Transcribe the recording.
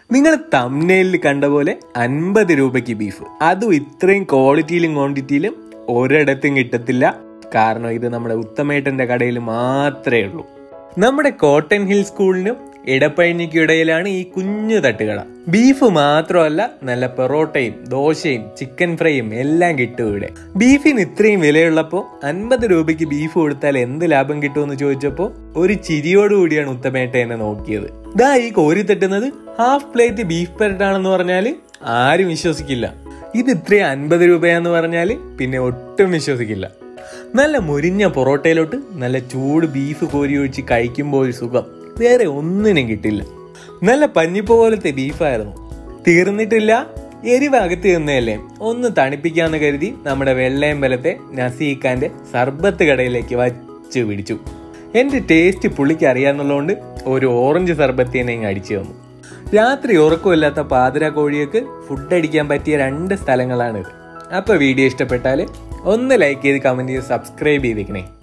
നിങ്ങൾ തമ്നയിൽ കണ്ട പോലെ അൻപത് രൂപയ്ക്ക് ബീഫ് അതും ഇത്രയും ക്വാളിറ്റിയിലും ക്വാണ്ടിറ്റിയിലും ഒരിടത്തും കിട്ടത്തില്ല കാരണം ഇത് നമ്മുടെ ഉത്തമേട്ടന്റെ കടയിൽ മാത്രമേ ഉള്ളൂ നമ്മുടെ കോട്ടൺ ഹിൽ സ്കൂളിനും ഇടപ്പഴിഞ്ഞിക്കും ഇടയിലാണ് ഈ കുഞ്ഞു തട്ടുകട ബീഫ് മാത്രമല്ല നല്ല പൊറോട്ടയും ദോശയും ചിക്കൻ ഫ്രൈയും എല്ലാം കിട്ടും ഇവിടെ ബീഫിന് ഇത്രയും വിലയുള്ളപ്പോൾ അൻപത് രൂപയ്ക്ക് ബീഫ് കൊടുത്താൽ എന്ത് ലാഭം കിട്ടുമെന്ന് ചോദിച്ചപ്പോൾ ഒരു ചിരിയോടുകൂടിയാണ് ഉത്തമേട്ട എന്നെ നോക്കിയത് ദാ ഈ കോരി തട്ടുന്നത് ഹാഫ് പ്ലേറ്റ് ബീഫ് പെരട്ടാണെന്ന് പറഞ്ഞാൽ ആരും വിശ്വസിക്കില്ല ഇത് ഇത്രയും അൻപത് രൂപയാന്ന് പറഞ്ഞാൽ പിന്നെ ഒട്ടും വിശ്വസിക്കില്ല നല്ല മുരിഞ്ഞ പൊറോട്ടയിലോട്ട് നല്ല ചൂട് ബീഫ് കോരി ഒഴിച്ച് കഴിക്കുമ്പോൾ ഒരു സുഖം വേറെ ഒന്നിനും കിട്ടില്ല നല്ല പഞ്ഞിപ്പ് പോലത്തെ ബീഫായിരുന്നു തീർന്നിട്ടില്ല എരിവ് അകത്ത് തിന്നയല്ലേ ഒന്ന് തണുപ്പിക്കാന്ന് കരുതി നമ്മുടെ വെള്ളയമ്പലത്തെ നസീഖാന്റെ സർബത്ത് കടയിലേക്ക് വച്ച് പിടിച്ചു എന്റെ ടേസ്റ്റ് പുള്ളിക്ക് അറിയാന്നുള്ളതുകൊണ്ട് ഒരു ഓറഞ്ച് സർബത്ത് തന്നെ ഇങ്ങ് അടിച്ചു തന്നു രാത്രി ഉറക്കമില്ലാത്ത പാതിര കോഴിയൊക്കെ ഫുഡ് അടിക്കാൻ പറ്റിയ രണ്ട് സ്ഥലങ്ങളാണിത് അപ്പൊ വീഡിയോ ഇഷ്ടപ്പെട്ടാൽ ഒന്ന് ലൈക്ക് ചെയ്ത് കമന്റ് ചെയ്ത് സബ്സ്ക്രൈബ് ചെയ്തേക്കണേ